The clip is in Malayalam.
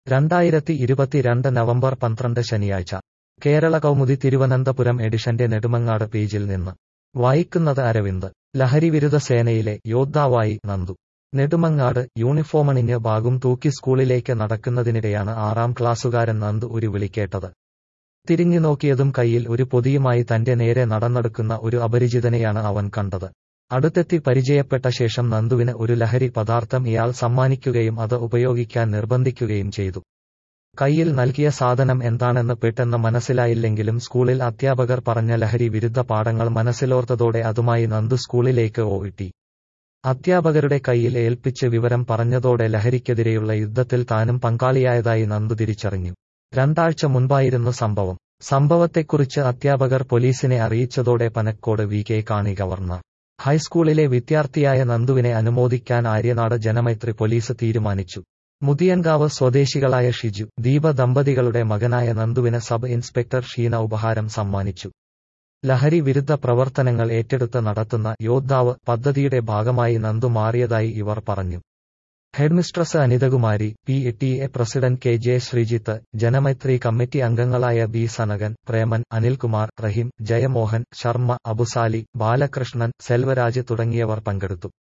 രണ്ടായിരത്തി ഇരുപത്തിരണ്ട് നവംബർ പന്ത്രണ്ട് ശനിയാഴ്ച കേരള കൗമുദി തിരുവനന്തപുരം എഡിഷന്റെ നെടുമങ്ങാട് പേജിൽ നിന്ന് വായിക്കുന്നത് അരവിന്ദ് ലഹരിവിരുദ്ധ സേനയിലെ യോദ്ധാവായി നന്ദു നെടുമങ്ങാട് യൂണിഫോമണിഞ്ഞ് ബാഗും തൂക്കി സ്കൂളിലേക്ക് നടക്കുന്നതിനിടെയാണ് ആറാം ക്ലാസ്സുകാരൻ നന്ദു ഒരു വിളിക്കേട്ടത് തിരിഞ്ഞു നോക്കിയതും കയ്യിൽ ഒരു പൊതിയുമായി തന്റെ നേരെ നടന്നെടുക്കുന്ന ഒരു അപരിചിതനെയാണ് അവൻ കണ്ടത് അടുത്തെത്തി പരിചയപ്പെട്ട ശേഷം നന്ദുവിന് ഒരു ലഹരി പദാർത്ഥം ഇയാൾ സമ്മാനിക്കുകയും അത് ഉപയോഗിക്കാൻ നിർബന്ധിക്കുകയും ചെയ്തു കയ്യിൽ നൽകിയ സാധനം എന്താണെന്ന് പെട്ടെന്ന് മനസ്സിലായില്ലെങ്കിലും സ്കൂളിൽ അധ്യാപകർ പറഞ്ഞ ലഹരി വിരുദ്ധ പാഠങ്ങൾ മനസ്സിലോർത്തതോടെ അതുമായി നന്ദു സ്കൂളിലേക്ക് ഓയിട്ടി അധ്യാപകരുടെ കയ്യിൽ ഏൽപ്പിച്ച് വിവരം പറഞ്ഞതോടെ ലഹരിക്കെതിരെയുള്ള യുദ്ധത്തിൽ താനും പങ്കാളിയായതായി നന്ദു തിരിച്ചറിഞ്ഞു രണ്ടാഴ്ച മുൻപായിരുന്നു സംഭവം സംഭവത്തെക്കുറിച്ച് അധ്യാപകർ പോലീസിനെ അറിയിച്ചതോടെ Panacode V K Kani governor ഹൈസ്കൂളിലെ വിദ്യാർത്ഥിയായ നന്ദുവിനെ അനുമോദിക്കാൻ ആര്യനാട് ജനമൈത്രി പോലീസ് തീരുമാനിച്ചു മുതിയൻകാവ് സ്വദേശികളായ ഷിജു ദീപ ദമ്പതികളുടെ മകനായ നന്ദുവിന് സബ് ഇൻസ്പെക്ടർ ഷീന ഉപഹാരം സമ്മാനിച്ചു ലഹരി വിരുദ്ധ പ്രവർത്തനങ്ങൾ ഏറ്റെടുത്ത് നടത്തുന്ന യോദ്ധാവ് പദ്ധതിയുടെ ഭാഗമായി നന്ദു മാറിയതായി ഇവർ പറഞ്ഞു headmistress Anithakumari P T A president K J Sreejith Janamaithri committee അംഗങ്ങളായ ബി സനകൻ പ്രേമൻ അനിൽകുമാർ റഹീം ജയമോഹൻ ശർമ്മ അബുസാലി ബാലകൃഷ്ണൻ സെൽവരാജ് തുടങ്ങിയവർ പങ്കെടുത്തു